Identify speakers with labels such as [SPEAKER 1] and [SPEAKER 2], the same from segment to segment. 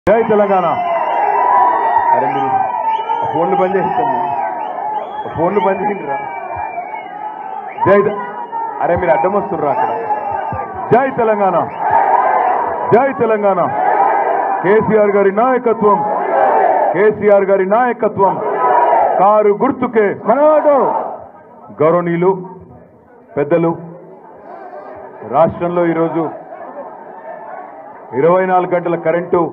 [SPEAKER 1] జై తెలంగాణ అరే మీరు ఆ ఫోన్లు బంద్ చేస్తాను ఫోన్లు బంద్ చేయండిరా జై తె- అరే మీరు అడ్డం వస్తుర్రా అక్కడ జై తెలంగాణ జై తెలంగాణ కేసీఆర్ గారి నాయకత్వం కేసీఆర్ గారి నాయకత్వం కారు గుర్తుకే మనవాడు గౌరవనీయులు పెద్దలు రాష్ట్రంలో ఈరోజు ఇరవై నాలుగు గంటల కరెంటు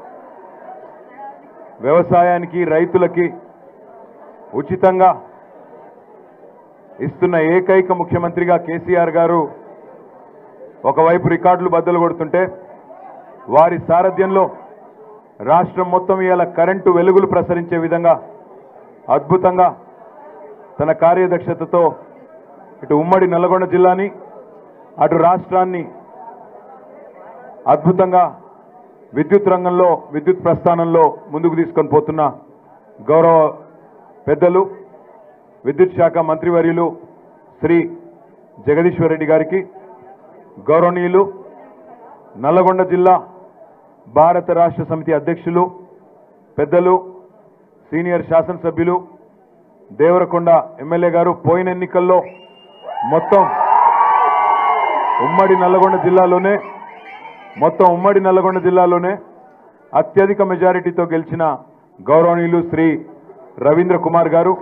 [SPEAKER 1] వ్యవసాయానికి రైతులకి ఉచితంగా ఇస్తున్న ఏకైక ముఖ్యమంత్రిగా కేసీఆర్ గారు ఒకవైపు రికార్డులు బద్దలు కొడుతుంటే వారి సారథ్యంలో రాష్ట్రం మొత్తం ఇవాళ కరెంటు వెలుగులు ప్రసరించే విధంగా అద్భుతంగా తన కార్యదక్షతతో ఇటు ఉమ్మడి నల్లగొండ జిల్లాని అటు రాష్ట్రాన్ని అద్భుతంగా విద్యుత్ రంగంలో విద్యుత్ ప్రస్థానంలో ముందుకు తీసుకొని పోతున్న గౌరవ పెద్దలు విద్యుత్ శాఖ మంత్రివర్యులు శ్రీ జగదీశ్వర్ రెడ్డి గారికి గౌరవనీయులు నల్లగొండ జిల్లా భారత రాష్ట్ర సమితి అధ్యక్షులు పెద్దలు సీనియర్ శాసనసభ్యులు దేవరకొండ ఎమ్మెల్యే గారు పోయిన ఎన్నికల్లో మొత్తం ఉమ్మడి నల్లగొండ జిల్లాలోనే మొత్తం ఉమ్మడి నల్లగొండ జిల్లాలోనే అత్యధిక మెజారిటీతో గెలిచిన గౌరవనీయులు శ్రీ రవీంద్ర కుమార్ గారు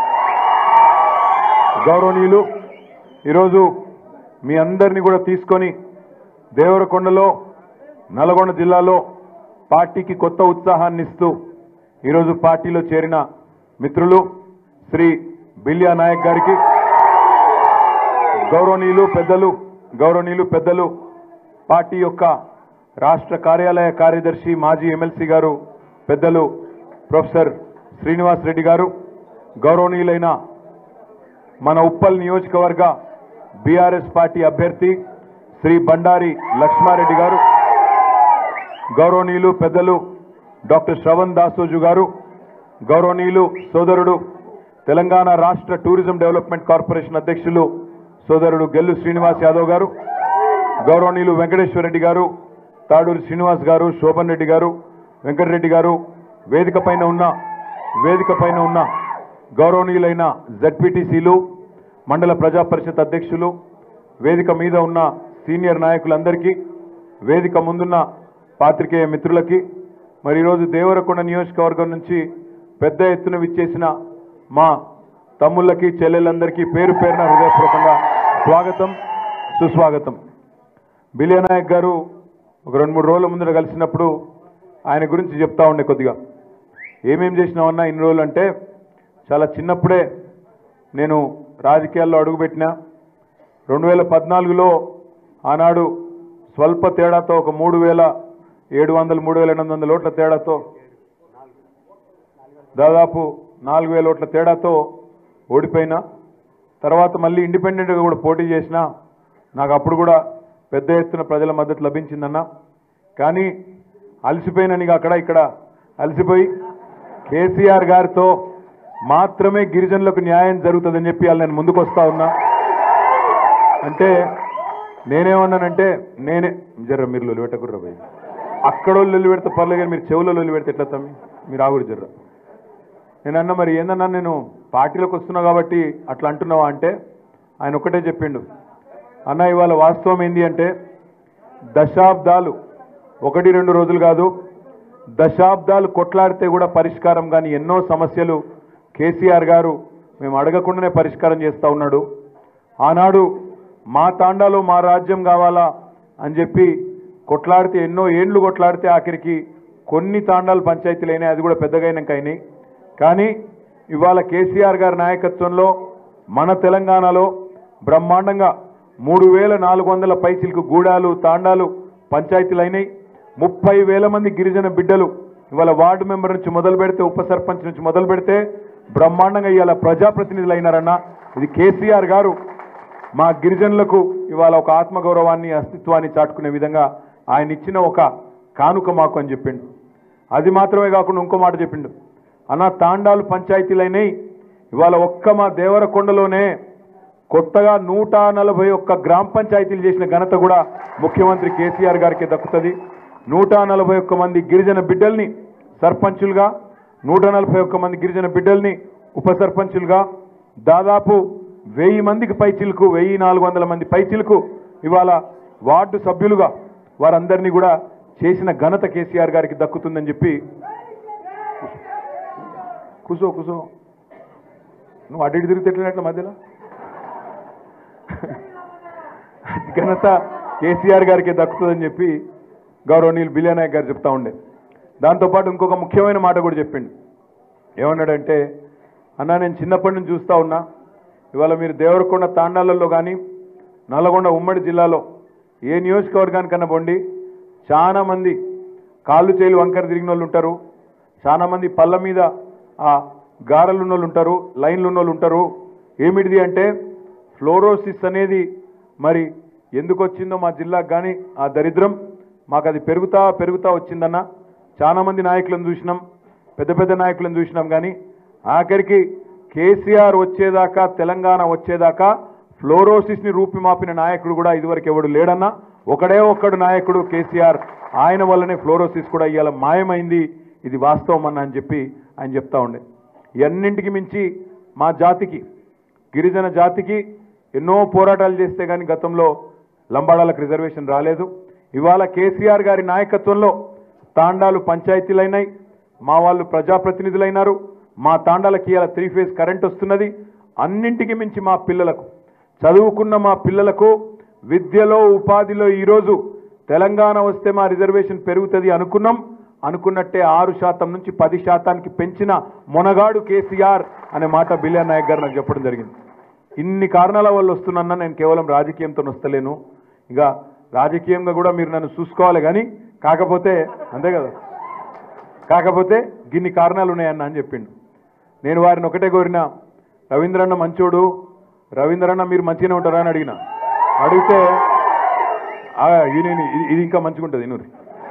[SPEAKER 1] గౌరవనీయులు ఈరోజు మీ అందరినీ కూడా తీసుకొని దేవరకొండలో నల్గొండ జిల్లాలో పార్టీకి కొత్త ఉత్సాహాన్ని ఇస్తూ ఈరోజు పార్టీలో చేరిన మిత్రులు శ్రీ బిల్యా నాయక్ గారికి గౌరవనీయులు పెద్దలు గౌరవనీయులు పెద్దలు పార్టీ యొక్క రాష్ట్ర కార్యాలయ కార్యదర్శి మాజీ ఎమ్మెల్సీ గారు పెద్దలు ప్రొఫెసర్ శ్రీనివాస్ రెడ్డి గారు గౌరవనీయులైన మన ఉప్పల్ నియోజకవర్గ బీఆర్ఎస్ పార్టీ అభ్యర్థి శ్రీ బండారి లక్ష్మారెడ్డి గారు గౌరవనీయులు పెద్దలు డాక్టర్ శ్రవణ్ దాసోజు గారు గౌరవనీయులు సోదరుడు తెలంగాణ రాష్ట్ర టూరిజం డెవలప్మెంట్ కార్పొరేషన్ అధ్యక్షులు సోదరుడు గెల్లు శ్రీనివాస్ యాదవ్ గారు గౌరవనీయులు వెంకటేశ్వర రెడ్డి గారు తాడూరి శ్రీనివాస్ గారు శోభన్ రెడ్డి గారు వెంకటరెడ్డి గారు వేదిక పైన ఉన్న వేదిక పైన ఉన్న గౌరవనీయులైన జడ్పీటీసీలు మండల ప్రజా పరిషత్ అధ్యక్షులు వేదిక మీద ఉన్న సీనియర్ నాయకులందరికీ వేదిక ముందున్న పాత్రికేయ మిత్రులకి మరి ఈరోజు దేవరకొండ నియోజకవర్గం నుంచి పెద్ద ఎత్తున విచ్చేసిన మా తమ్ముళ్ళకి చెల్లెళ్ళందరికీ పేరు పేరున హృదయపూర్వకంగా స్వాగతం సుస్వాగతం బిలియా నాయక్ గారు ఒక రెండు మూడు రోజుల ముందర కలిసినప్పుడు ఆయన గురించి చెప్తా ఉండే కొద్దిగా ఏమేం చేసినామన్నా ఇన్ని రోజులు అంటే చాలా చిన్నప్పుడే నేను రాజకీయాల్లో అడుగుపెట్టిన రెండు వేల పద్నాలుగులో ఆనాడు స్వల్ప తేడాతో ఒక మూడు వేల ఏడు వందలు మూడు వేల ఎనిమిది వందల ఓట్ల తేడాతో దాదాపు నాలుగు వేల ఓట్ల తేడాతో ఓడిపోయినా తర్వాత మళ్ళీ ఇండిపెండెంట్గా కూడా పోటీ చేసిన నాకు అప్పుడు కూడా పెద్ద ఎత్తున ప్రజల మద్దతు లభించిందన్న కానీ అలసిపోయిన నీకు అక్కడ ఇక్కడ అలసిపోయి కేసీఆర్ గారితో మాత్రమే గిరిజనులకు న్యాయం జరుగుతుందని చెప్పి వాళ్ళు నేను ముందుకు వస్తా ఉన్నా అంటే నేనేమన్నానంటే నేనే జర్ర మీరు లొల్లి పెట్టకుర్రా భయ్ అక్కడ లొల్లి పెడితే పర్లేదు కానీ మీరు చెవులో లొల్లి పెడితే ఎట్లా తమ్మి మీరు ఆగురు జర్ర నేను అన్న మరి ఏందన్నా నేను పార్టీలోకి వస్తున్నా కాబట్టి అట్లా అంటున్నావా అంటే ఆయన ఒక్కటే చెప్పిండు అన్న ఇవాళ వాస్తవం ఏంది అంటే దశాబ్దాలు ఒకటి రెండు రోజులు కాదు దశాబ్దాలు కొట్లాడితే కూడా పరిష్కారం కానీ ఎన్నో సమస్యలు కేసీఆర్ గారు మేము అడగకుండానే పరిష్కారం చేస్తూ ఉన్నాడు ఆనాడు మా తాండాలో మా రాజ్యం కావాలా అని చెప్పి కొట్లాడితే ఎన్నో ఏండ్లు కొట్లాడితే ఆఖరికి కొన్ని తాండాలు పంచాయతీలు అయినాయి అది కూడా పెద్దగా అయినాక అయినాయి కానీ ఇవాళ కేసీఆర్ గారి నాయకత్వంలో మన తెలంగాణలో బ్రహ్మాండంగా మూడు వేల నాలుగు వందల పైసలకు గూడాలు తాండాలు పంచాయతీలు అయినాయి ముప్పై వేల మంది గిరిజన బిడ్డలు ఇవాళ వార్డు మెంబర్ నుంచి మొదలు పెడితే ఉప సర్పంచ్ నుంచి మొదలు పెడితే బ్రహ్మాండంగా ఇవాళ ప్రజాప్రతినిధులు అయినారన్న ఇది కేసీఆర్ గారు మా గిరిజనులకు ఇవాళ ఒక ఆత్మగౌరవాన్ని అస్తిత్వాన్ని చాటుకునే విధంగా ఆయన ఇచ్చిన ఒక కానుక మాకు అని చెప్పిండు అది మాత్రమే కాకుండా ఇంకో మాట చెప్పిండు అన్న తాండాలు పంచాయతీలైనాయి ఇవాళ ఒక్క మా దేవరకొండలోనే కొత్తగా నూట నలభై ఒక్క గ్రామ పంచాయతీలు చేసిన ఘనత కూడా ముఖ్యమంత్రి కేసీఆర్ గారికి దక్కుతుంది నూట నలభై ఒక్క మంది గిరిజన బిడ్డల్ని సర్పంచులుగా నూట నలభై ఒక్క మంది గిరిజన బిడ్డల్ని ఉప సర్పంచులుగా దాదాపు వెయ్యి మందికి పైచిలకు వెయ్యి నాలుగు వందల మంది పైచిలకు ఇవాళ వార్డు సభ్యులుగా వారందరినీ కూడా చేసిన ఘనత కేసీఆర్ గారికి దక్కుతుందని చెప్పి కూసో కూసో నువ్వు అటు ఇటు తిరుగుతున్నట్లు మధ్యలో ఘనత కేసీఆర్ గారికి దక్కుతుందని చెప్పి గౌరవనీయులు బిలియనాయక్ గారు చెప్తా ఉండే దాంతోపాటు ఇంకొక ముఖ్యమైన మాట కూడా చెప్పిండు ఏమన్నాడంటే అన్నా నేను చిన్నప్పటి నుంచి చూస్తూ ఉన్నా ఇవాళ మీరు దేవరకొండ తాండాలలో కానీ నల్లగొండ ఉమ్మడి జిల్లాలో ఏ నియోజకవర్గానికన్నా పోండి చాలా మంది కాళ్ళు చేలు వంకర తిరిగిన వాళ్ళు ఉంటారు చాలా మంది పళ్ళ మీద ఆ గారెలు ఉన్న వాళ్ళు ఉంటారు లైన్లు ఉన్న వాళ్ళు ఉంటారు ఏమిటిది అంటే ఫ్లోరోసిస్ అనేది మరి ఎందుకు వచ్చిందో మా జిల్లాకు కానీ ఆ దరిద్రం మాకు అది పెరుగుతా పెరుగుతా వచ్చిందన్న చాలా మంది నాయకులను చూసినాం పెద్ద పెద్ద నాయకులను చూసినాం కానీ ఆఖరికి కేసీఆర్ వచ్చేదాకా తెలంగాణ వచ్చేదాకా ఫ్లోరోసిస్ని రూపిమాపిన నాయకుడు కూడా ఇదివరకు ఎవడు లేడన్నా ఒకడే ఒక్కడు నాయకుడు కేసీఆర్ ఆయన వల్లనే ఫ్లోరోసిస్ కూడా ఇవాళ మాయమైంది ఇది వాస్తవం అన్న అని చెప్పి ఆయన చెప్తా ఉండే ఇవన్నింటికి మించి మా జాతికి గిరిజన జాతికి ఎన్నో పోరాటాలు చేస్తే కానీ గతంలో లంబాడాలకు రిజర్వేషన్ రాలేదు ఇవాళ కేసీఆర్ గారి నాయకత్వంలో తాండాలు పంచాయతీలైనాయి మా వాళ్ళు ప్రజాప్రతినిధులైనారు మా తాండాలకి ఇవాళ త్రీ ఫేజ్ కరెంట్ వస్తున్నది అన్నింటికి మించి మా పిల్లలకు చదువుకున్న మా పిల్లలకు విద్యలో ఉపాధిలో ఈరోజు తెలంగాణ వస్తే మా రిజర్వేషన్ పెరుగుతుంది అనుకున్నాం అనుకున్నట్టే ఆరు శాతం నుంచి పది శాతానికి పెంచిన మొనగాడు కేసీఆర్ అనే మాట బిలియన్ నాయక్ గారు నాకు చెప్పడం జరిగింది ఇన్ని కారణాల వల్ల వస్తున్నా నేను కేవలం రాజకీయంతో వస్తలేను ఇక రాజకీయంగా కూడా మీరు నన్ను చూసుకోవాలి కానీ కాకపోతే అంతే కదా కాకపోతే గిన్ని కారణాలు ఉన్నాయన్న అని చెప్పిండు నేను వారిని ఒకటే కోరిన రవీంద్రన్న మంచోడు రవీంద్రన్న మీరు మంచిగానే ఉంటారా అని అడిగిన అడిగితే "ఆ, ఈయన ఇది- ఇది ఇంకా మంచిగా ఉంటుంది ఇనూరి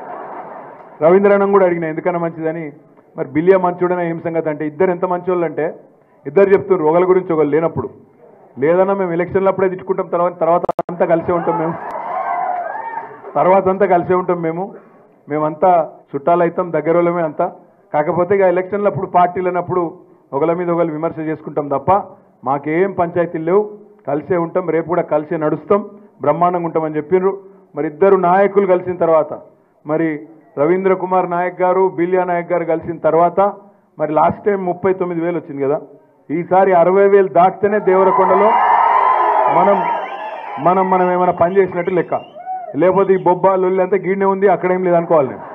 [SPEAKER 1] రవీంద్రనం కూడా అడిగిన ఎందుకన్నా మంచిదని మరి బిలియా మంచోడనే ఏం సంగతి అంటే ఇద్దరు ఎంత మంచోళ్ళు అంటే ఇద్దరు చెప్తున్నారు ఒకరి గురించి ఒకరు లేనప్పుడు లేదన్నా మేము ఎలక్షన్లు అప్పుడే తిట్టుకుంటాం తర్వాత తర్వాత అంతా కలిసే ఉంటాం మేము తర్వాత అంతా కలిసే ఉంటాం మేము మేమంతా చుట్టాలు అవుతాం దగ్గర వాళ్ళమే అంతా కాకపోతే ఇక ఎలక్షన్లు అప్పుడు పార్టీలు అన్నప్పుడు ఒకళ్ళ మీద ఒకళ్ళు విమర్శ చేసుకుంటాం తప్ప మాకేం పంచాయతీలు లేవు కలిసే ఉంటాం రేపు కూడా కలిసే నడుస్తాం బ్రహ్మాండంగా ఉంటామని చెప్పిండ్రు మరి ఇద్దరు నాయకులు కలిసిన తర్వాత మరి రవీంద్ర కుమార్ నాయక్ గారు బిలియా నాయక్ గారు కలిసిన తర్వాత మరి లాస్ట్ టైం ముప్పై తొమ్మిది వేలు వచ్చింది కదా ఈసారి అరవై వేలు దాటితేనే దేవరకొండలో మనం మనం మనం ఏమైనా పని చేసినట్టు లెక్క లేకపోతే ఈ బొబ్బా లొల్లి అంతా గీడనే ఉంది అక్కడేం లేదు అనుకోవాలి నేను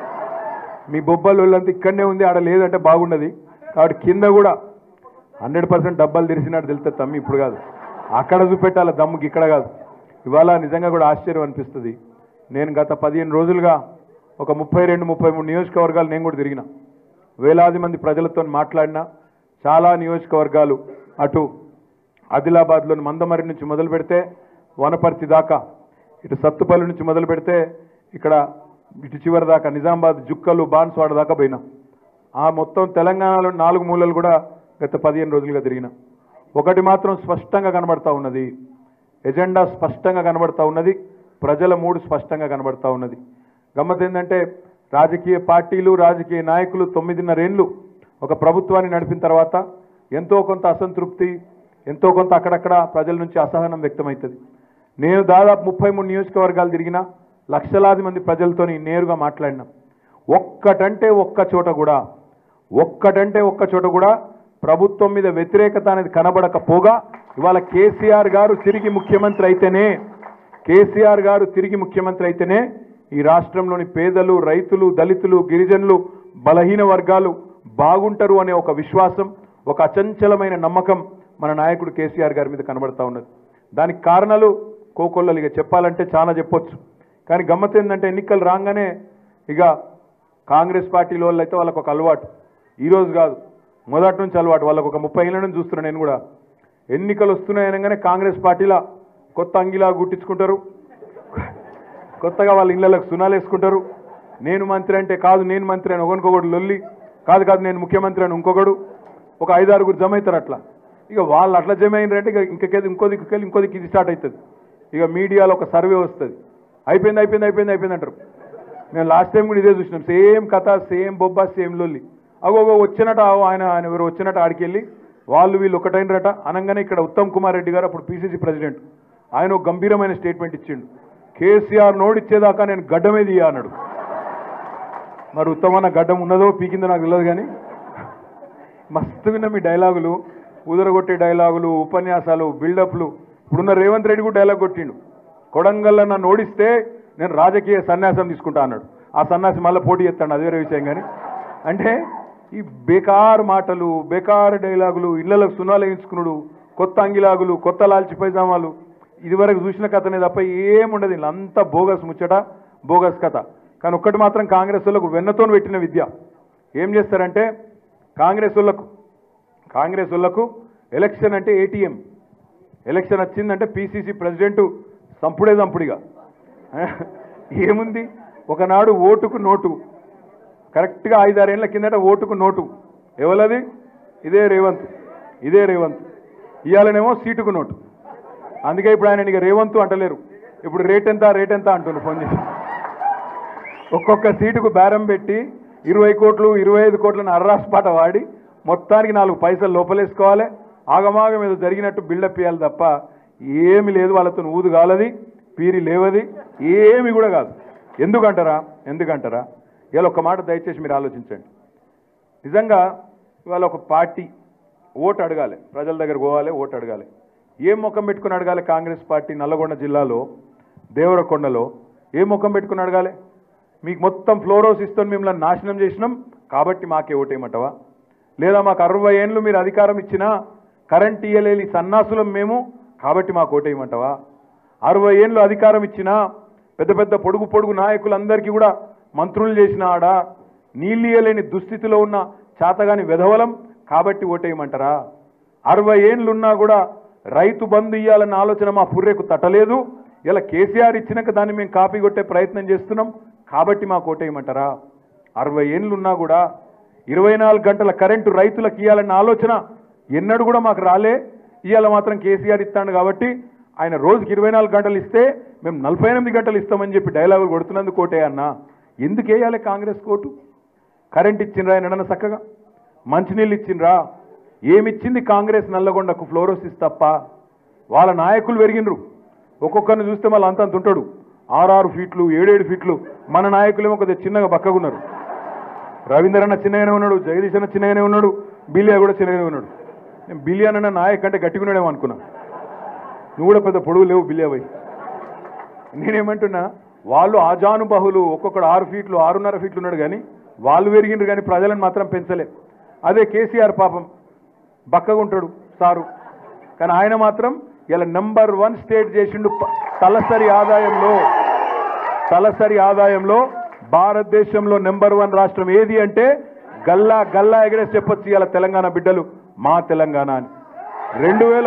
[SPEAKER 1] మీ బొబ్బా లొల్లి అంతా ఇక్కడనే ఉంది ఆడ లేదంటే బాగుండదు కాబట్టి కింద కూడా హండ్రెడ్ పర్సెంట్ డబ్బాలు తెరిచినట్టు తెలుస్తుంది తమ్మి ఇప్పుడు కాదు అక్కడ చూపెట్టాలి దమ్ముకి ఇక్కడ కాదు ఇవాళ నిజంగా కూడా ఆశ్చర్యం అనిపిస్తుంది నేను గత పదిహేను రోజులుగా ఒక ముప్పై రెండు ముప్పై మూడు నియోజకవర్గాలు నేను కూడా తిరిగిన వేలాది మంది ప్రజలతో మాట్లాడినా చాలా నియోజకవర్గాలు అటు ఆదిలాబాద్లోని మందమరి నుంచి మొదలు పెడితే వనపర్తి దాకా ఇటు సత్తుపల్లి నుంచి మొదలు పెడితే ఇక్కడ ఇటు చివరి దాకా నిజామాబాద్ జుక్కలు బాన్స్వాడ దాకా పోయినా ఆ మొత్తం తెలంగాణలో నాలుగు మూలలు కూడా గత పదిహేను రోజులుగా తిరిగిన ఒకటి మాత్రం స్పష్టంగా కనబడతా ఉన్నది ఎజెండా స్పష్టంగా కనబడతా ఉన్నది ప్రజల మూడు స్పష్టంగా కనబడతా ఉన్నది గమ్మత్ ఏంటంటే రాజకీయ పార్టీలు రాజకీయ నాయకులు తొమ్మిదిన్నరేళ్ళు ఒక ప్రభుత్వాన్ని నడిపిన తర్వాత ఎంతో కొంత అసంతృప్తి ఎంతో కొంత అక్కడక్కడ ప్రజల నుంచి అసహనం వ్యక్తమవుతుంది నేను దాదాపు ముప్పై మూడు నియోజకవర్గాలు తిరిగిన లక్షలాది మంది ప్రజలతోని నేరుగా మాట్లాడినా ఒక్కటంటే ఒక్క చోట కూడా ఒక్కటంటే ఒక్క చోట కూడా ప్రభుత్వం మీద వ్యతిరేకత అనేది కనబడకపోగా ఇవాళ కేసీఆర్ గారు తిరిగి ముఖ్యమంత్రి అయితేనే కేసీఆర్ గారు తిరిగి ముఖ్యమంత్రి అయితేనే ఈ రాష్ట్రంలోని పేదలు రైతులు దళితులు గిరిజనులు బలహీన వర్గాలు బాగుంటారు అనే ఒక విశ్వాసం ఒక అచంచలమైన నమ్మకం మన నాయకుడు కేసీఆర్ గారి మీద కనబడతా ఉన్నది దానికి కారణాలు కోకొల్లలు ఇక చెప్పాలంటే చాలా చెప్పొచ్చు కానీ గమ్మత్ ఏంటంటే ఎన్నికలు రాగానే ఇక కాంగ్రెస్ పార్టీలో వాళ్ళు అయితే వాళ్ళకు ఒక అలవాటు ఈరోజు కాదు మొదటి నుంచి అలవాటు వాళ్ళకు ఒక ముప్పై ఏళ్ళ నుంచి చూస్తున్నాను నేను కూడా ఎన్నికలు వస్తున్నాయనగానే కాంగ్రెస్ పార్టీలో కొత్త అంగిలా గుట్టించుకుంటారు కొత్తగా వాళ్ళ ఇళ్ళలకు సునాలు వేసుకుంటారు నేను మంత్రి అంటే కాదు నేను మంత్రి అని ఒకరికొకడు లొల్లి కాదు కాదు నేను ముఖ్యమంత్రి అని ఇంకొకడు ఒక ఐదారుగురు జమ అవుతారు అట్లా ఇక వాళ్ళు అట్లా జమ అయినారంటే ఇక ఇంకొకేది ఇంకో దిక్కుకెళ్ళి ఇంకో దిక్కు ఇది స్టార్ట్ అవుతుంది ఇక మీడియాలో ఒక సర్వే వస్తుంది అయిపోయింది అయిపోయింది అయిపోయింది అయిపోయింది అంటారు మేము లాస్ట్ టైం కూడా ఇదే చూసినాం సేమ్ కథ సేమ్ బొబ్బా సేమ్ లొల్లి అగోగో వచ్చినట్టు ఆయన ఆయన ఎవరు వచ్చినట్టు ఆడికెళ్ళి వాళ్ళు వీళ్ళు ఒకటైనరట అనగానే ఇక్కడ ఉత్తమ్ కుమార్ రెడ్డి గారు అప్పుడు పీసీసీ ప్రెసిడెంట్ ఆయన ఒక గంభీరమైన స్టేట్మెంట్ ఇచ్చిండు కేసీఆర్ నోడిచ్చేదాకా నేను గడ్డమే తీయ అన్నాడు మరి ఉత్తమన్న గడ్డం ఉన్నదో పీకిందో నాకు తెలియదు కానీ మస్తు విన్న మీ డైలాగులు ఉదరగొట్టే డైలాగులు ఉపన్యాసాలు బిల్డప్లు ఇప్పుడున్న రేవంత్ రెడ్డి కూడా డైలాగ్ కొట్టిండు కొడంగల్లో నన్ను ఓడిస్తే నేను రాజకీయ సన్యాసం తీసుకుంటా అన్నాడు ఆ సన్యాసి మళ్ళీ పోటీ చేస్తాడు అది వేరే విషయం కానీ అంటే ఈ బేకార్ మాటలు బేకార్ డైలాగులు ఇళ్లలో సున్నాలు వేయించుకున్నాడు కొత్త అంగిలాగులు కొత్త లాల్చి పైజామాలు ఇదివరకు చూసిన కథనే తప్ప ఏముండదు ఇలా అంతా బోగస్ ముచ్చట బోగస్ కథ కానీ ఒక్కటి మాత్రం కాంగ్రెస్ వాళ్ళకు వెన్నతో పెట్టిన విద్య ఏం చేస్తారంటే కాంగ్రెస్ వాళ్ళకు కాంగ్రెస్ వాళ్ళకు ఎలక్షన్ అంటే ఏటీఎం ఎలక్షన్ వచ్చిందంటే పిసిసి ప్రెసిడెంట్ సంపుడే సంపుడిగా ఏముంది ఒకనాడు ఓటుకు నోటు కరెక్ట్గా ఐదారేళ్ల కిందట ఓటుకు నోటు ఎవలది ఇదే రేవంత్ ఇదే రేవంత్ ఇవాళనేమో సీటుకు నోటు అందుకే ఇప్పుడు ఆయన ఇక రేవంత్ అంటలేరు ఇప్పుడు రేట్ ఎంత రేట్ ఎంత అంటున్నారు ఫోన్ చేసి ఒక్కొక్క సీటుకు బేరం పెట్టి ఇరవై కోట్లు ఇరవై ఐదు కోట్లను అర్రాస్పాట వాడి మొత్తానికి నాలుగు పైసలు లోపలేసుకోవాలి ఆగమాగం ఏదో జరిగినట్టు బిల్డప్ చేయాలి తప్ప ఏమి లేదు వాళ్ళతో ఊదు కాలది పీరి లేవది ఏమి కూడా కాదు ఎందుకంటారా ఎందుకంటారా ఇవాళ ఒక మాట దయచేసి మీరు ఆలోచించండి నిజంగా ఇవాళ ఒక పార్టీ ఓటు అడగాలి ప్రజల దగ్గర పోవాలి ఓటు అడగాలి ఏం ముఖం పెట్టుకుని అడగాలి కాంగ్రెస్ పార్టీ నల్లగొండ జిల్లాలో దేవరకొండలో ఏం ముఖం పెట్టుకుని అడగాలి మీకు మొత్తం ఫ్లోరోసిస్తో మిమ్మల్ని నాశనం చేసినాం కాబట్టి మాకే ఓటేయమంటావా లేదా మాకు అరవై ఏండ్లు మీరు అధికారం ఇచ్చినా కరెంట్ ఇయ్యలేని సన్నాసులం మేము కాబట్టి మాకు ఓటేయమంటావా అరవై ఏండ్లు అధికారం ఇచ్చినా పెద్ద పెద్ద పొడుగు పొడుగు నాయకులందరికీ కూడా మంత్రులు చేసిన ఆడ నీళ్ళు ఇయ్యలేని దుస్థితిలో ఉన్న చాతగాని వెధవలం కాబట్టి ఓటేయమంటారా అరవై ఏండ్లున్నా కూడా రైతు బంధు ఇయ్యాలన్న ఆలోచన మా పుర్రెకు తట్టలేదు ఇలా కేసీఆర్ ఇచ్చినాక దాన్ని మేము కాపీ కొట్టే ప్రయత్నం చేస్తున్నాం కాబట్టి మాకు ఓటేయమంటారా అరవై ఏండ్లున్నా కూడా ఇరవై నాలుగు గంటల కరెంటు రైతులకు ఇవ్వాలన్న ఆలోచన ఎన్నడూ కూడా మాకు రాలే ఇవాళ మాత్రం కేసీఆర్ ఇస్తాడు కాబట్టి ఆయన రోజుకి ఇరవై నాలుగు గంటలు ఇస్తే మేము నలభై ఎనిమిది గంటలు ఇస్తామని చెప్పి డైలాగులు కొడుతున్నందుకు కోటే అన్న ఎందుకు వేయాలి కాంగ్రెస్ కోటు కరెంట్ ఇచ్చిండ్రా ఆయన చక్కగా మంచినీళ్ళు ఇచ్చిండ్రా ఏమిచ్చింది కాంగ్రెస్ నల్లగొండకు ఫ్లోరోసిస్ తప్ప వాళ్ళ నాయకులు పెరిగినరు ఒక్కొక్కరిని చూస్తే మళ్ళీ అంత అంత ఉంటాడు ఆరారు ఫీట్లు ఏడేడు ఫీట్లు మన నాయకులేమో కొద్దిగా చిన్నగా బక్కగున్నారు రవీందర్ అన్న చిన్నగానే ఉన్నాడు జగదీష్ అన్న చిన్నగానే ఉన్నాడు బిలియా కూడా చిన్నగానే ఉన్నాడు నేను బిలియా అన్న నాయక్ అంటే గట్టిగా ఉన్నాడేమో అనుకున్నా నువ్వు కూడా పెద్ద పొడుగు లేవు బిలియా పోయి నేనేమంటున్నా వాళ్ళు ఆజానుబాహులు ఒక్కొక్కడు ఆరు ఫీట్లు ఆరున్నర ఫీట్లు ఉన్నాడు కానీ వాళ్ళు పెరిగిండ్రు కానీ ప్రజలను మాత్రం పెంచలే అదే కేసీఆర్ పాపం బక్కగా ఉంటాడు సారు కానీ ఆయన మాత్రం ఇలా నెంబర్ వన్ స్టేట్ చేసిండు ప- తలసరి ఆదాయంలో తలసరి ఆదాయంలో భారతదేశంలో నెంబర్ వన్ రాష్ట్రం ఏది అంటే గల్లా గల్లా ఎగరేసి చెప్పొచ్చు ఇలా తెలంగాణ బిడ్డలు మా తెలంగాణ అని రెండు వేల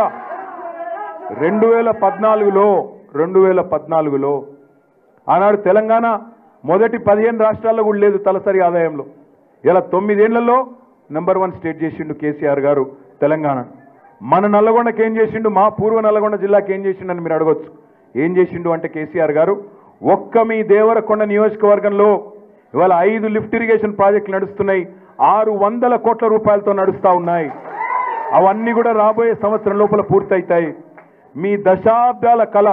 [SPEAKER 1] రెండు వేల పద్నాలుగులో రెండు వేల పద్నాలుగులో ఆనాడు తెలంగాణ మొదటి పదిహేను రాష్ట్రాల్లో కూడా లేదు తలసరి ఆదాయంలో ఇలా తొమ్మిదేళ్లలో నెంబర్ వన్ స్టేట్ చేసిండు కేసీఆర్ గారు తెలంగాణ మన నల్లగొండకి ఏం చేసిండు మా పూర్వ నల్లగొండ జిల్లాకి ఏం చేసిండు అని మీరు అడగొచ్చు ఏం చేసిండు అంటే కేసీఆర్ గారు ఒక్క మీ దేవరకొండ నియోజకవర్గంలో ఇవాళ ఐదు లిఫ్ట్ ఇరిగేషన్ ప్రాజెక్టులు నడుస్తున్నాయి ఆరు వందల కోట్ల రూపాయలతో నడుస్తా ఉన్నాయి అవన్నీ కూడా రాబోయే సంవత్సరం లోపల పూర్తయితాయి మీ దశాబ్దాల కళ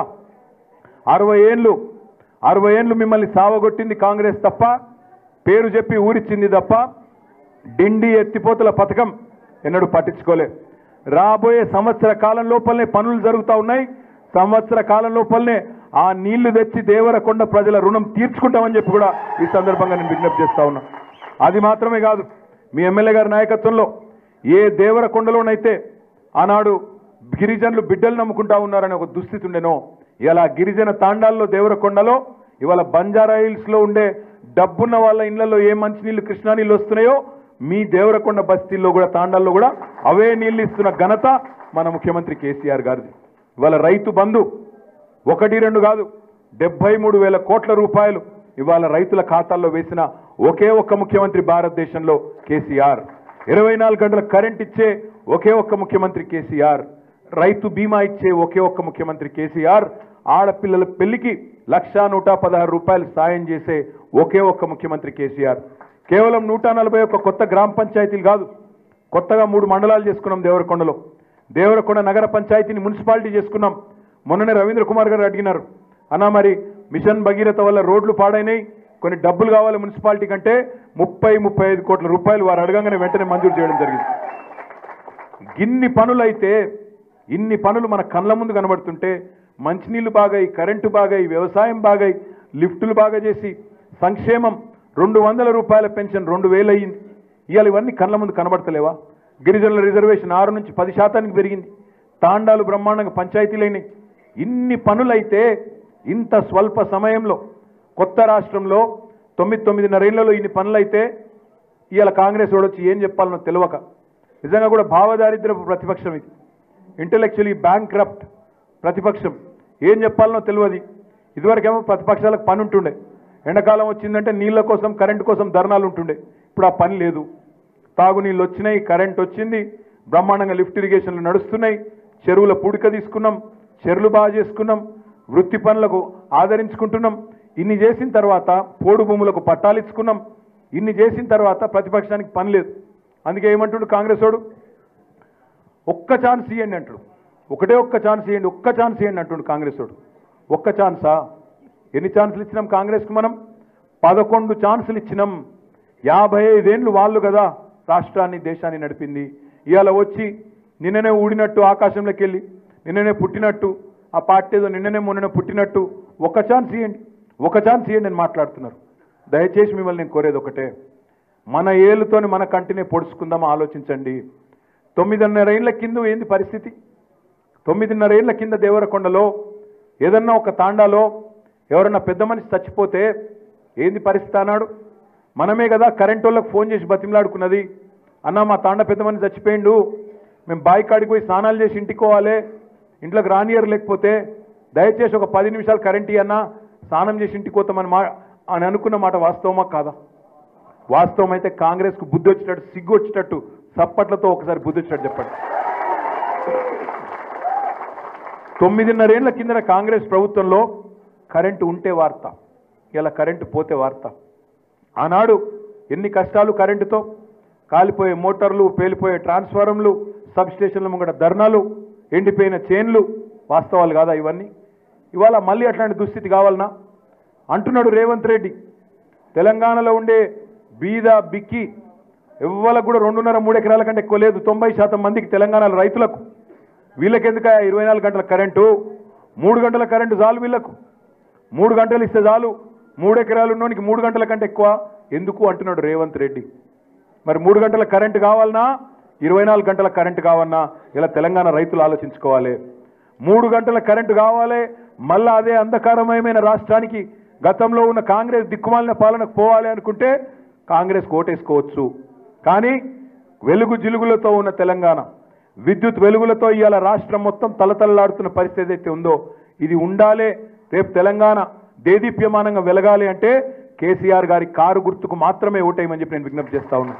[SPEAKER 1] అరవై ఏళ్ళు అరవై ఏళ్ళు మిమ్మల్ని సావగొట్టింది కాంగ్రెస్ తప్ప పేరు చెప్పి ఊరిచ్చింది తప్ప డిండి ఎత్తిపోతల పథకం ఎన్నడూ పట్టించుకోలే రాబోయే సంవత్సర కాలం లోపలనే పనులు జరుగుతూ ఉన్నాయి సంవత్సర కాలం లోపలనే ఆ నీళ్లు తెచ్చి దేవరకొండ ప్రజల రుణం తీర్చుకుంటామని చెప్పి కూడా ఈ సందర్భంగా నేను విజ్ఞప్తి చేస్తా ఉన్నా అది మాత్రమే కాదు మీ ఎమ్మెల్యే గారి నాయకత్వంలో ఏ దేవరకొండలోనైతే ఆనాడు గిరిజనులు బిడ్డలు నమ్ముకుంటా ఉన్నారనే ఒక దుస్థితి ఉండెనో ఇలా గిరిజన తాండాల్లో దేవరకొండలో ఇవాళ బంజారా హిల్స్ లో ఉండే డబ్బున్న వాళ్ళ ఇళ్లలో ఏ మంచినీళ్ళు కృష్ణా నీళ్ళు వస్తున్నాయో మీ దేవరకొండ బస్తీల్లో కూడా తాండాల్లో కూడా అవే నీళ్లు ఇస్తున్న ఘనత మన ముఖ్యమంత్రి కేసీఆర్ గారిది ఇవాళ రైతు బంధు ఒకటి రెండు కాదు డెబ్బై మూడు వేల కోట్ల రూపాయలు ఇవాళ రైతుల ఖాతాల్లో వేసిన ఒకే ఒక్క ముఖ్యమంత్రి భారతదేశంలో కేసీఆర్ ఇరవై నాలుగు గంటల కరెంట్ ఇచ్చే ఒకే ఒక్క ముఖ్యమంత్రి కేసీఆర్ రైతు బీమా ఇచ్చే ఒకే ఒక్క ముఖ్యమంత్రి కేసీఆర్ ఆడపిల్లల పెళ్లికి లక్షా నూట పదహారు రూపాయలు సాయం చేసే ఒకే ఒక్క ముఖ్యమంత్రి కేసీఆర్ కేవలం నూట నలభై ఒక్క కొత్త గ్రామ పంచాయతీలు కాదు కొత్తగా మూడు మండలాలు చేసుకున్నాం దేవరకొండలో దేవరకొండ నగర పంచాయతీని మున్సిపాలిటీ చేసుకున్నాం మొన్ననే రవీంద్ర కుమార్ గారు అడిగినారు అన్నా మరి మిషన్ భగీరథ వల్ల రోడ్లు పాడైనాయి కొన్ని డబ్బులు కావాలి మున్సిపాలిటీ కంటే ముప్పై ముప్పై ఐదు కోట్ల రూపాయలు వారు అడగంగానే వెంటనే మంజూరు చేయడం జరిగింది ఇన్ని పనులైతే ఇన్ని పనులు మన కళ్ళ ముందు కనబడుతుంటే మంచినీళ్లు బాగాయి కరెంటు బాగాయి వ్యవసాయం బాగాయి లిఫ్టులు బాగా చేసి సంక్షేమం రెండు వందల రూపాయల పెన్షన్ రెండు వేలు అయ్యింది ఇవాళ ఇవన్నీ కళ్ళ ముందు కనబడతలేవా గిరిజనుల రిజర్వేషన్ ఆరు నుంచి పది శాతానికి పెరిగింది తాండాలు బ్రహ్మాండంగా పంచాయతీలైనాయి ఇన్ని పనులైతే ఇంత స్వల్ప సమయంలో కొత్త రాష్ట్రంలో తొమ్మిది తొమ్మిదిన్నరేళ్లలో ఇన్ని పనులైతే ఇవాళ కాంగ్రెస్ వాడు వచ్చి ఏం చెప్పాలనో తెలియక నిజంగా కూడా భావదారిద్రపు ప్రతిపక్షం ఇది ఇంటలెక్చువలీ బ్యాంక్ క్రప్ట్ ప్రతిపక్షం ఏం చెప్పాలనో తెలియదు ఇదివరకేమో ప్రతిపక్షాలకు పని ఉంటుండే ఎండాకాలం వచ్చిందంటే నీళ్ళ కోసం కరెంటు కోసం ధర్నాలు ఉంటుండే ఇప్పుడు ఆ పని లేదు తాగునీళ్ళు వచ్చినాయి కరెంట్ వచ్చింది బ్రహ్మాండంగా లిఫ్ట్ ఇరిగేషన్లు నడుస్తున్నాయి చెరువుల పూడిక తీసుకున్నాం చెరువులు బాగా చేసుకున్నాం వృత్తి పనులకు ఆదరించుకుంటున్నాం ఇన్ని చేసిన తర్వాత పోడు భూములకు పట్టాలు ఇచ్చుకున్నాం ఇన్ని చేసిన తర్వాత ప్రతిపక్షానికి పని లేదు అందుకే ఏమంటుండు కాంగ్రెస్ వాడు ఒక్క ఛాన్స్ ఇవ్వండి అంటాడు ఒకటే ఒక్క ఛాన్స్ ఇవ్వండి ఒక్క ఛాన్స్ ఇవ్వండి అంటుండు కాంగ్రెస్ వాడు ఒక్క ఛాన్సా ఎన్ని ఛాన్సులు ఇచ్చినాం కాంగ్రెస్కి మనం పదకొండు ఛాన్సులు ఇచ్చినాం యాభై ఐదేళ్ళు వాళ్ళు కదా రాష్ట్రాన్ని దేశాన్ని నడిపింది ఇవాళ వచ్చి నిన్ననే ఊడినట్టు ఆకాశంలోకి వెళ్ళి నిన్ననే పుట్టినట్టు ఆ పార్టీ ఏదో నిన్ననే మొన్ననే పుట్టినట్టు ఒక ఛాన్స్ ఇవ్వండి ఒక ఛాన్స్ ఇవ్వండి అని మాట్లాడుతున్నారు దయచేసి మిమ్మల్ని నేను కోరేది ఒకటే మన ఏళ్ళతోని మన కంటినే పొడుచుకుందాం ఆలోచించండి తొమ్మిదిన్నర ఏళ్ల కింద ఏంది పరిస్థితి తొమ్మిదిన్నర ఏళ్ల కింద దేవరకొండలో ఏదన్నా ఒక తాండాలో ఎవరన్నా పెద్ద మనిషి చచ్చిపోతే ఏంది పరిస్థితి అన్నాడు మనమే కదా కరెంట్ వాళ్ళకి ఫోన్ చేసి బతిమలాడుకున్నది అన్న మా తాండ పెద్ద మనిషి చచ్చిపోయిండు మేము బావి కాడికి పోయి స్నానాలు చేసి ఇంటికి పోవాలి ఇంట్లోకి రానియర్ లేకపోతే దయచేసి ఒక పది నిమిషాలు కరెంట్ ఇయ్యన్నా స్నానం చేసి ఇంటికి పోతామని మా అని అనుకున్న మాట వాస్తవమా కాదా వాస్తవం అయితే కాంగ్రెస్కు బుద్ధి వచ్చేటట్టు సిగ్గు వచ్చేటట్టు సప్పట్లతో ఒకసారి బుద్ధి వచ్చేటట్టు చెప్పండి తొమ్మిదిన్నరేళ్ల కిందన కాంగ్రెస్ ప్రభుత్వంలో కరెంటు ఉంటే వార్త ఇలా కరెంటు పోతే వార్త ఆనాడు ఎన్ని కష్టాలు కరెంటుతో కాలిపోయే మోటార్లు పేలిపోయే ట్రాన్స్ఫారంలు సబ్ స్టేషన్ల ముంగట ధర్నాలు ఎండిపోయిన చైన్లు వాస్తవాలు కాదా ఇవన్నీ ఇవాళ మళ్ళీ అట్లాంటి దుస్థితి కావాలనా అంటున్నాడు రేవంత్ రెడ్డి తెలంగాణలో ఉండే బీద బిక్కి ఎవ్వలకు కూడా రెండున్నర మూడు ఎకరాల కంటే ఎక్కువ లేదు తొంభై శాతం మందికి తెలంగాణలో రైతులకు వీళ్ళకెందుక ఇరవై నాలుగు గంటల కరెంటు మూడు గంటల కరెంటు చాలు వీళ్ళకు మూడు గంటలు ఇస్తే చాలు మూడు ఎకరాలు ఉన్నోనికి మూడు గంటల కంటే ఎక్కువ ఎందుకు అంటున్నాడు రేవంత్ రెడ్డి మరి మూడు గంటల కరెంటు కావాలన్నా ఇరవై నాలుగు గంటల కరెంటు కావాలన్నా ఇలా తెలంగాణ రైతులు ఆలోచించుకోవాలి మూడు గంటల కరెంటు కావాలి మళ్ళా అదే అంధకారమయమైన రాష్ట్రానికి గతంలో ఉన్న కాంగ్రెస్ దిక్కుమాలిన పాలనకు పోవాలి అనుకుంటే కాంగ్రెస్ ఓటేసుకోవచ్చు కానీ వెలుగు జిలుగులతో ఉన్న తెలంగాణ విద్యుత్ వెలుగులతో ఇవాళ రాష్ట్రం మొత్తం తలతలలాడుతున్న పరిస్థితి అయితే ఉందో ఇది ఉండాలే రేపు తెలంగాణ దేదీప్యమానంగా వెలగాలి అంటే కేసీఆర్ గారి కారు గుర్తుకు మాత్రమే ఓటేయమని చెప్పి నేను విజ్ఞప్తి చేస్తా ఉన్నా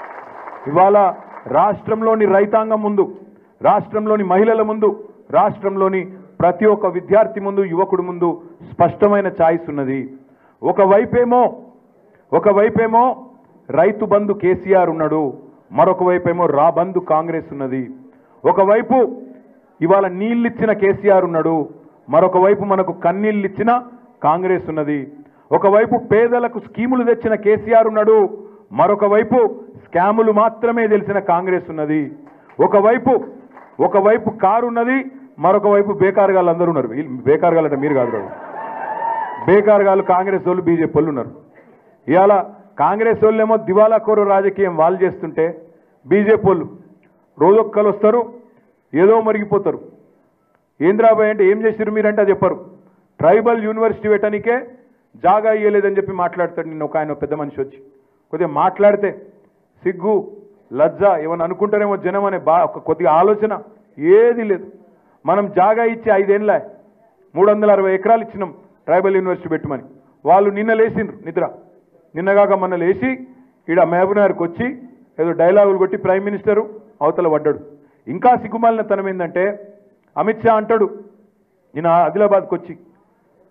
[SPEAKER 1] ఇవాళ రాష్ట్రంలోని రైతాంగం ముందు రాష్ట్రంలోని మహిళల ముందు రాష్ట్రంలోని ప్రతి ఒక్క విద్యార్థి ముందు యువకుడి ముందు స్పష్టమైన ఛాయిస్ ఉన్నది ఒకవైపేమో ఒకవైపేమో రైతు బంధు కేసీఆర్ ఉన్నాడు మరొక వైపేమో రా బంధు కాంగ్రెస్ ఉన్నది ఒకవైపు ఇవాళ నీళ్ళిచ్చిన కేసీఆర్ ఉన్నాడు మరొక వైపు మనకు కన్నీళ్ళిచ్చిన కాంగ్రెస్ ఉన్నది ఒకవైపు పేదలకు స్కీములు తెచ్చిన కేసీఆర్ ఉన్నాడు మరొక వైపు స్కాములు మాత్రమే తెలిసిన కాంగ్రెస్ ఉన్నది ఒకవైపు ఒకవైపు కారు ఉన్నది మరొక వైపు బేకారుగాళ్ళు అందరూ ఉన్నారు వీళ్ళు బేకారుగాళ్ళు అంటే మీరు కాదు రావు. బేకారుగాళ్ళు కాంగ్రెస్ వాళ్ళు బీజేపీ వాళ్ళు ఉన్నారు ఇవాళ కాంగ్రెస్ వాళ్ళేమో దివాలా కోరు రాజకీయం వాళ్ళు చేస్తుంటే బీజేపీ వాళ్ళు రోజొక్కలు వస్తారు ఏదో మరిగిపోతారు ఏంద్రాబాయ్ అంటే ఏం చేసిరు మీరంటే అది చెప్పరు ట్రైబల్ యూనివర్సిటీ పెట్టడానికే జాగా ఇయ్యలేదని చెప్పి మాట్లాడతాడు నిన్న ఒక ఆయన పెద్ద మనిషి వచ్చి కొద్దిగా మాట్లాడితే సిగ్గు లజ్జ ఏమని అనుకుంటారేమో జనం అనే బా ఒక కొద్దిగా ఆలోచన ఏది లేదు మనం జాగా ఇచ్చి ఐదేళ్ళ మూడు వందల అరవై ఎకరాలు ఇచ్చినాం ట్రైబల్ యూనివర్సిటీ పెట్టమని వాళ్ళు నిన్న లేచిండ్రు నిద్ర నిన్నగాక మొన్న లేచి ఈడ మహబూబ్నగర్కి వచ్చి ఏదో డైలాగులు కొట్టి ప్రైమ్ మినిస్టరు అవతల పడ్డాడు ఇంకా సిగ్గుమాలిన తనం ఏంటంటే అమిత్ షా అంటాడు నేను ఆదిలాబాద్కి వచ్చి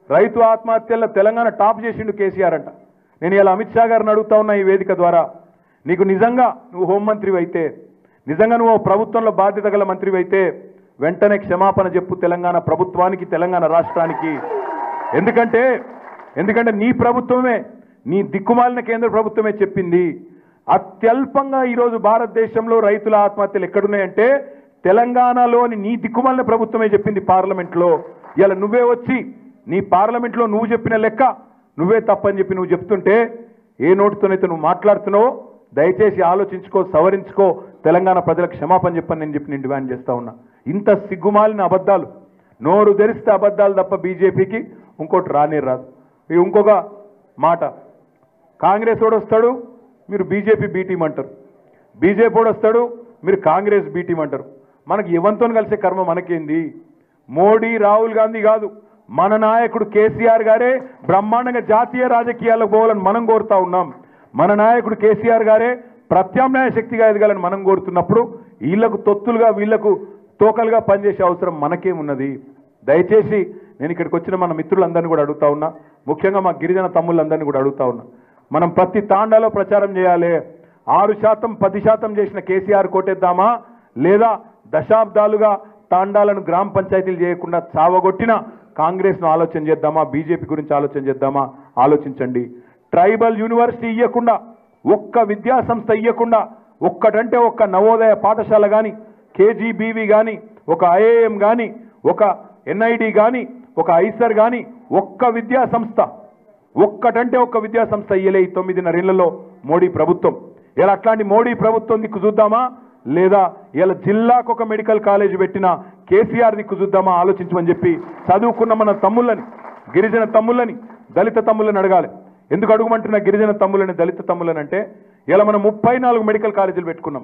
[SPEAKER 1] రైతు ఆత్మహత్యల్లో తెలంగాణ టాప్ చేసిండు కేసీఆర్ అంట నేను ఇలా అమిత్ షా గారిని అడుగుతా ఉన్నా ఈ వేదిక ద్వారా నీకు నిజంగా నువ్వు హోంమంత్రివి అయితే నిజంగా నువ్వు ప్రభుత్వంలో బాధ్యత గల మంత్రివి అయితే వెంటనే క్షమాపణ చెప్పు తెలంగాణ ప్రభుత్వానికి తెలంగాణ రాష్ట్రానికి ఎందుకంటే ఎందుకంటే నీ ప్రభుత్వమే నీ దిక్కుమాలిన కేంద్ర ప్రభుత్వమే చెప్పింది అత్యల్పంగా ఈరోజు భారతదేశంలో రైతుల ఆత్మహత్యలు ఎక్కడున్నాయంటే తెలంగాణలోని నీ దిక్కుమాలిన ప్రభుత్వమే చెప్పింది పార్లమెంట్లో ఇలా నువ్వే వచ్చి నీ పార్లమెంట్లో నువ్వు చెప్పిన లెక్క నువ్వే తప్పని చెప్పి నువ్వు చెప్తుంటే ఏ నోటితోనైతే నువ్వు మాట్లాడుతున్నావో దయచేసి ఆలోచించుకో సవరించుకో తెలంగాణ ప్రజలకు క్షమాపణ చెప్పని నేను చెప్పి నేను డిమాండ్ చేస్తా ఉన్నా ఇంత సిగ్గుమాలిన అబద్ధాలు నోరు తెరిస్తే అబద్ధాలు తప్ప బీజేపీకి ఇంకోటి రానే రాదు ఇక ఇంకొక మాట కాంగ్రెస్ వాడు వస్తాడు మీరు బీజేపీ బీ టీం అంటారు బీజేపీ వాడు వస్తాడు మీరు కాంగ్రెస్ బీ టీం అంటారు మనకి ఎవరితో కలిసే కర్మ మనకేంది మోడీ రాహుల్ గాంధీ కాదు మన నాయకుడు కేసీఆర్ గారే బ్రహ్మాండంగా జాతీయ రాజకీయాలకు పోవాలని మనం కోరుతా ఉన్నాం మన నాయకుడు కేసీఆర్ గారే ప్రత్యామ్నాయ శక్తిగా ఎదగాలని మనం కోరుతున్నప్పుడు వీళ్లకు తొత్తులుగా వీళ్లకు తోకలుగా పనిచేసే అవసరం మనకేమున్నది దయచేసి నేను ఇక్కడికి వచ్చిన మన మిత్రులందరినీ కూడా అడుగుతా ఉన్నా ముఖ్యంగా మా గిరిజన తమ్ముళ్ళందరినీ కూడా అడుగుతా ఉన్నా మనం ప్రతి తాండాలో ప్రచారం చేయాలి ఆరు శాతం పది శాతం చేసిన కేసీఆర్ కోటేద్దామా లేదా దశాబ్దాలుగా తాండాలను గ్రామ పంచాయతీలు చేయకుండా చావగొట్టిన కాంగ్రెస్ను ఆలోచన చేద్దామా బీజేపీ గురించి ఆలోచన చేద్దామా ఆలోచించండి ట్రైబల్ యూనివర్సిటీ ఇవ్వకుండా ఒక్క విద్యా సంస్థ ఇవ్వకుండా ఒక్కటంటే ఒక్క నవోదయ పాఠశాల కానీ కేజీబీవి కానీ ఒక ఐఏఎం కానీ ఒక ఎన్ఐడి కానీ ఒక ఐసర్ కానీ ఒక్క విద్యా సంస్థ ఒక్కటంటే ఒక్క విద్యా సంస్థ ఇయ్యలే ఈ తొమ్మిదిన్నరేళ్లలో మోడీ ప్రభుత్వం ఇలా అట్లాంటి మోడీ ప్రభుత్వం దిక్కు చూద్దామా లేదా ఇలా జిల్లాకు ఒక మెడికల్ కాలేజ్ పెట్టిన కేసీఆర్ దిక్కు చూద్దామా ఆలోచించమని చెప్పి చదువుకున్న మన తమ్ముళ్ళని గిరిజన తమ్ముళ్ళని దళిత తమ్ముళ్ళని అడగాలి ఎందుకు అడుగుమంటున్న గిరిజన తమ్ముళ్ళని దళిత తమ్ముళ్ళని అంటే ఇలా మనం ముప్పై నాలుగు మెడికల్ కాలేజీలు పెట్టుకున్నాం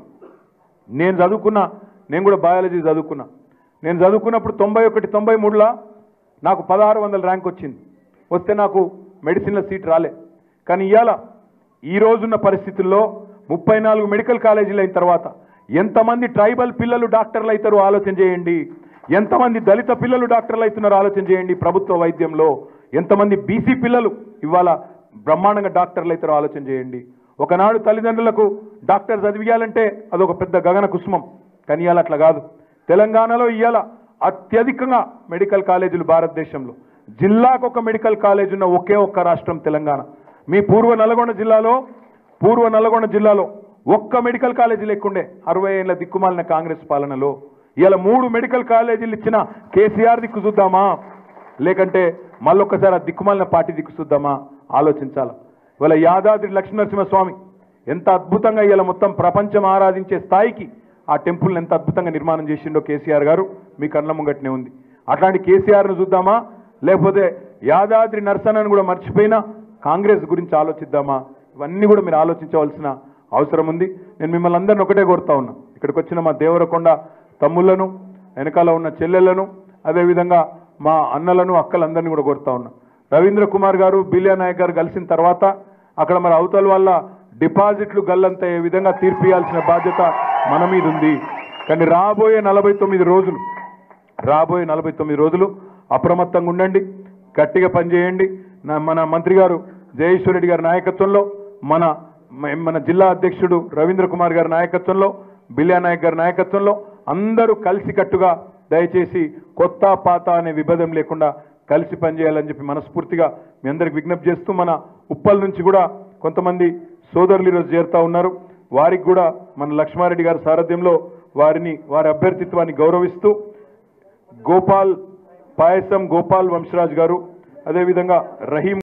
[SPEAKER 1] నేను చదువుకున్నా నేను కూడా బయాలజీ చదువుకున్నా నేను చదువుకున్నప్పుడు తొంభై ఒకటి తొంభై మూడులో నాకు పదహారు వందల ర్యాంక్ వచ్చింది వస్తే నాకు మెడిసిన్లో సీట్ రాలే కానీ ఇవాళ ఈ రోజున్న పరిస్థితుల్లో ముప్పై నాలుగు మెడికల్ కాలేజీలు అయిన తర్వాత ఎంతమంది ట్రైబల్ పిల్లలు డాక్టర్లు అవుతారో ఆలోచన చేయండి ఎంతమంది దళిత పిల్లలు డాక్టర్లు అవుతున్నారో ఆలోచన చేయండి ప్రభుత్వ వైద్యంలో ఎంతమంది బీసీ పిల్లలు ఇవాళ బ్రహ్మాండంగా డాక్టర్లు అవుతారో ఆలోచన చేయండి ఒకనాడు తల్లిదండ్రులకు డాక్టర్ చదివియాలంటే అదొక పెద్ద గగన కుసుమం కానీ ఇవాళ అట్లా కాదు తెలంగాణలో ఇవాళ అత్యధికంగా మెడికల్ కాలేజీలు భారతదేశంలో జిల్లాకు ఒక మెడికల్ కాలేజ్ ఉన్న ఒకే ఒక్క రాష్ట్రం తెలంగాణ మీ పూర్వ నల్గొండ జిల్లాలో పూర్వ నల్గొండ జిల్లాలో ఒక్క మెడికల్ కాలేజీ లేకుండే అరవై ఏళ్ళ దిక్కుమాలిన కాంగ్రెస్ పాలనలో ఇలా మూడు మెడికల్ కాలేజీలు ఇచ్చిన కేసీఆర్ దిక్కు చూద్దామా లేకంటే మళ్ళొక్కసారి ఆ దిక్కుమాలిన పార్టీ దిక్కు చూద్దామా ఆలోచించాలా ఇవాళ యాదాద్రి లక్ష్మీనరసింహస్వామి ఎంత అద్భుతంగా ఇలా మొత్తం ప్రపంచం ఆరాధించే స్థాయికి ఆ టెంపుల్ని ఎంత అద్భుతంగా నిర్మాణం చేసిండో కేసీఆర్ గారు మీ కళ్ళ ముంగట్నే ఉంది అట్లాంటి కేసీఆర్ను చూద్దామా లేకపోతే యాదాద్రి నరసన్నను కూడా మర్చిపోయినా కాంగ్రెస్ గురించి ఆలోచిద్దామా ఇవన్నీ కూడా మీరు ఆలోచించవలసిన అవసరం ఉంది నేను మిమ్మల్ని అందరిని ఒకటే కోరుతా ఉన్నా ఇక్కడికి వచ్చిన మా దేవరకొండ తమ్ముళ్లను వెనకాల ఉన్న చెల్లెళ్లను అదేవిధంగా మా అన్నలను అక్కలందరినీ కూడా కోరుతా ఉన్నా రవీంద్ర కుమార్ గారు బిలియా నాయక్ గారు కలిసిన తర్వాత అక్కడ మరి అవతల వల్ల డిపాజిట్లు గల్లంత ఏ విధంగా తీర్పియాల్సిన బాధ్యత మన మీద ఉంది కానీ రాబోయే నలభై తొమ్మిది రోజులు రాబోయే నలభై తొమ్మిది రోజులు అప్రమత్తంగా ఉండండి గట్టిగా పనిచేయండి నా- మన మంత్రి గారు జయేశ్వర్ రెడ్డి గారి నాయకత్వంలో మన మ- మన జిల్లా అధ్యక్షుడు రవీంద్ర కుమార్ గారి నాయకత్వంలో బిల్యా నాయక్ గారి నాయకత్వంలో అందరూ కలిసికట్టుగా దయచేసి కొత్త పాత అనే విభేదం లేకుండా కలిసి పనిచేయాలని చెప్పి మనస్ఫూర్తిగా మీ అందరికి విజ్ఞప్తి చేస్తూ మన ఉప్పల్ నుంచి కూడా కొంతమంది సోదరులు ఈరోజు చేరుతా ఉన్నారు వారికి కూడా మన లక్ష్మారెడ్డి గారి సారథ్యంలో వారిని వారి అభ్యర్థిత్వాన్ని గౌరవిస్తూ గోపాల్ పాయసం గోపాల్ వంశరాజ్ గారు అదేవిధంగా రహీం